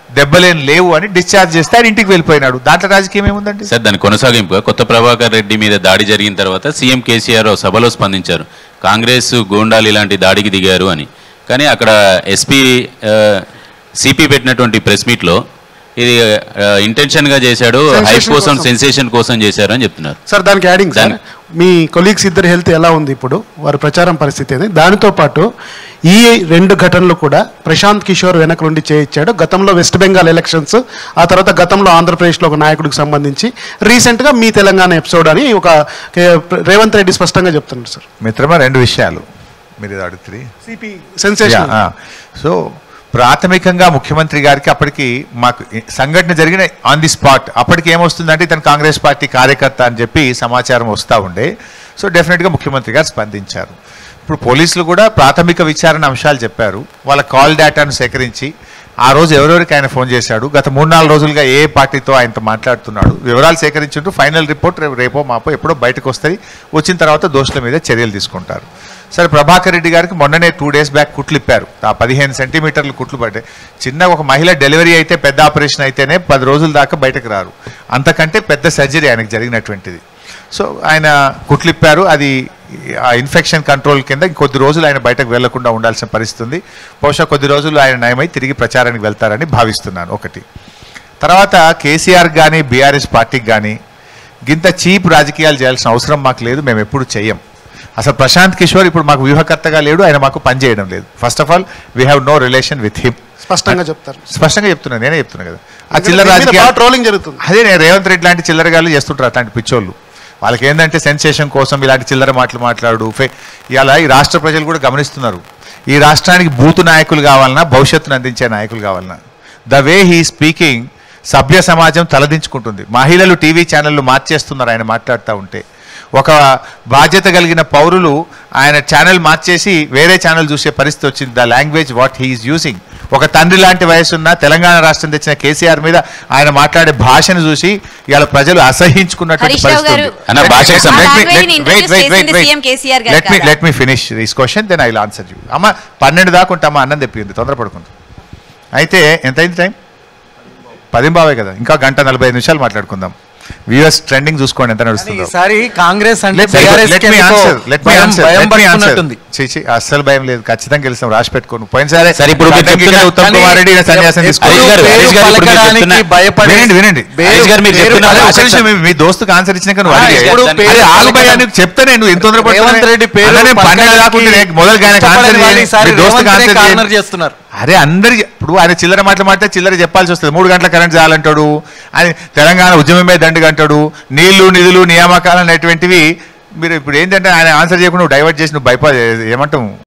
దెబ్బలేం లేవు అని డిశ్చార్జ్ చేస్తే ఆయన ఇంటికి వెళ్ళిపోయినాడు దాంట్లో రాజకీయం ఏముందండి సార్ దాని కొనసాగింపుగా కొత్త ప్రభాకర్ రెడ్డి మీద దాడి జరిగిన తర్వాత సీఎం కేసీఆర్ ఓ సభలో స్పందించారు కాంగ్రెస్ గూండాలు ఇలాంటి దాడికి దిగారు అని కానీ అక్కడ ఎస్పీ సిపి పెట్టినటువంటి ప్రెస్ మీట్లో ఇది ఇంటెన్షన్ గా చేశాడు హైప్ Sensation కోసం కోసం. సెన్సేషన్ కోసం చేశారు అని చెప్తున్నారు సార్ దానికి యాడింగ్ సార్ దాని- మీ కొలీగ్స్ ఇద్దరు హెల్త్ ఎలా ఉంది ఇప్పుడు వారి ప్రచారం పరిస్థితి ఏంది దానితో పాటు ఈ రెండు ఘటనలు కూడా ప్రశాంత్ కిషోర్ వెనక నుండి చేయించాడు గతంలో వెస్ట్ బెంగాల్ ఎలక్షన్స్ ఆ తర్వాత గతంలో ఆంధ్రప్రదేశ్లో ఒక నాయకుడికి సంబంధించి రీసెంట్గా మీ తెలంగాణ ఎపిసోడ్ అని ఒక కే- రేవంత్ రెడ్డి స్పష్టంగా చెప్తున్నారు సార్ మిత్రమా రెండు విషయాలు మీరు ఇది అడుగుతుంది సిపి సెన్సేషన్ సో ప్రాథమికంగా ముఖ్యమంత్రి గారికి అప్పటికి మాకు ఈ సంఘటన జరిగిన ఆన్ ది స్పాట్ అప్పటికి ఏమొస్తుందంటే ఇతను కాంగ్రెస్ పార్టీ కార్యకర్త అని చెప్పి సమాచారం వస్తూ ఉండే సో డెఫినెట్గా ముఖ్యమంత్రి గారు స్పందించారు ఇప్పుడు పోలీసులు కూడా ప్రాథమిక విచారణ అంశాలు చెప్పారు వాళ్ళ కాల్ డేటాను సేకరించి ఆ రోజు ఎవరెవరికి ఆయన ఫోన్ చేశాడు గత మూడు నాలుగు రోజులుగా ఏ పార్టీతో ఆయనతో మాట్లాడుతున్నాడు వివరాలు సేకరించుంటూ ఫైనల్ రిపోర్ట్ రేపు రేపో మాపో ఎప్పుడో బయటకు వస్తుంది వచ్చిన తర్వాత దోషుల మీద చర్యలు తీసుకుంటారు సరే ప్రభాకర్ రెడ్డి గారికి మొన్ననే టూ డేస్ బ్యాక్ కుట్లు ఇప్పారు ఆ పదిహేను సెంటీమీటర్లు కుట్లు పడ్డాయి చిన్న ఒక మహిళ డెలివరీ అయితే పెద్ద ఆపరేషన్ అయితేనే పది రోజుల దాకా బయటకు రారు అంతకంటే పెద్ద సర్జరీ ఆయనకు జరిగినటువంటిది సో ఆయన కుట్లు ఇప్పారు అది ఆ ఇన్ఫెక్షన్ కంట్రోల్ కింద కొద్ది రోజులు ఆయన బయటకు వెళ్లకుండా ఉండాల్సిన పరిస్థితి ఉంది బహుశా కొద్ది రోజులు ఆయన నయమై తిరిగి ప్రచారానికి వెళ్తారని భావిస్తున్నాను ఒకటి తర్వాత కేసీఆర్ కానీ బీఆర్ఎస్ పార్టీకి కానీ గింత చీప్ రాజకీయాలు చేయాల్సిన అవసరం మాకు లేదు మేము ఎప్పుడు చెయ్యం అసలు ప్రశాంత్ కిషోర్ ఇప్పుడు మాకు వ్యూహకర్తగా లేడు ఆయన మాకు పని చేయడం లేదు first of all we have no relation with him స్పష్టంగా చెప్తారు స్పష్టంగా చెప్తున్నాను నేనే చెప్తున్నా కదా ఆ చిల్లర దీని మీద రాజకీయాలు బాగా ట్రోలింగ్ జరుగుతుంది అదే నేను రేవంత్ రెడ్డి లాంటి చిల్లరగాళ్ళు చేస్తుంటారు అట్లాంటి పిచ్చోళ్ళు వాళ్ళకి ఏంటంటే సెన్సేషన్ కోసం ఇలాంటి చిల్లర మాటలు మాట్లాడు ఫే- ఇలా ఈ రాష్ట్ర ప్రజలు కూడా గమనిస్తున్నారు ఈ రాష్ట్రానికి బూతు నాయకులు కావాలన్నా భవిష్యత్తును అందించే నాయకులు కావాలన్నా ద వే హీ స్పీకింగ్ సభ్య సమాజం తలదించుకుంటుంది మహిళలు టీవీ ఛానళ్ళు మార్చేస్తున్నారు ఆయన మాట్లాడుతూ ఉంటే ఒక బాధ్యత కలిగిన పౌరులు ఆయన ఛానల్ మార్చేసి వేరే ఛానల్ చూసే పరిస్థితి వచ్చింది the language what he's using ఒక తండ్రి లాంటి వయసున్న తెలంగాణ రాష్ట్రం తెచ్చిన కేసీఆర్ మీద ఆయన మాట్లాడే భాషను చూసి ఇవాళ ప్రజలు అసహించుకున్నటువంటి హరీష్ రావు పరిస్థితి గారు, ఉంది. అన్న, భాషకు ఆ సంబంధించి- language ని introduce చేసింది సీఎం కేసీఆర్ గారు లెట్ మీ కాదా? Let me finish this question then I answer you అమ్మ పన్నెండు దాకా ఉంటామా అన్నం తెప్పింది తొందరపడుకుంది అయితే ఎంత అయింది టైం పదింబావే కదా ఇంకా గంట నలభై ఐదు నిమిషాలు మాట్లాడుకుందాం వ్యూఎస్ ట్రెండింగ్ చూసుకోండి ఎంత నడుస్తుందో ఈసారి కాంగ్రెస్ అంటే Let me- BRS let కి me ఎందుకో answer, let me భయం- answer, భయం let me answer. పట్టుకున్నట్టుంది. ఛీ, ఛీ, అస్సలు భయం లేదు ఖచ్చితంగా గెలుస్తాం రాసి పెట్టుకోను పోయినసారి సరే, ఇప్పుడు మీరు అడ్డంకిగా చెప్తున్న- ఉత్తమ్ కుమార్ రెడ్డి ఈయన సన్యాసం ఎప్పుడు తీసుకోవాలి హరీష్ గారు, పేరు హరీష్ గారు ఇప్పుడు మీరు పలకడానికి చెప్తున్న- భయపడే- వినండి వినండి పేరు- హరీష్ గారు మీరు పేరు చెప్తున్న అదే, పలక- ఒక్క నిమిషం, మీ- మీ దోస్తుకు ఆన్సర్ ఇచ్చినాక నువ్వు ఆ, అడిగే. ఇప్పుడు అరే, పేరు ఆగు భయ్యా, పలకడం- నీకు చెప్తే నేను ఎంత తొందరపడుతున్నా? రేవంత్ రెడ్డి పేరు అదే నేను పన్నెండు పలకడానికి దాకుంటే నేను మొదలు ఆయన ఇష్టపడని ఆన్సర్ వాళ్ళు చేయండి. ఈసారి మీ దోస్తుకు రేవంత్ ఆన్సర్ నే కార్నర్ చేయండి. చేస్తున్నారు. అరే అందరికి ఇప్పుడు ఆయన చిల్లర మాటలు మాట్లాడితే చిల్లర చెప్పాల్సి వస్తుంది మూడు గంటల కరెంట్ చాలంటాడు ఆయన తెలంగాణ ఉద్యమమే దండుగా అంటాడు నీళ్లు నిధులు నియామకాలు అనేటువంటివి మీరు ఇప్పుడు ఏంటంటే ఆయన ఆన్సర్ చేయకుండా డైవర్ట్ చేసి నువ్వు భయపడ ఏమంటావు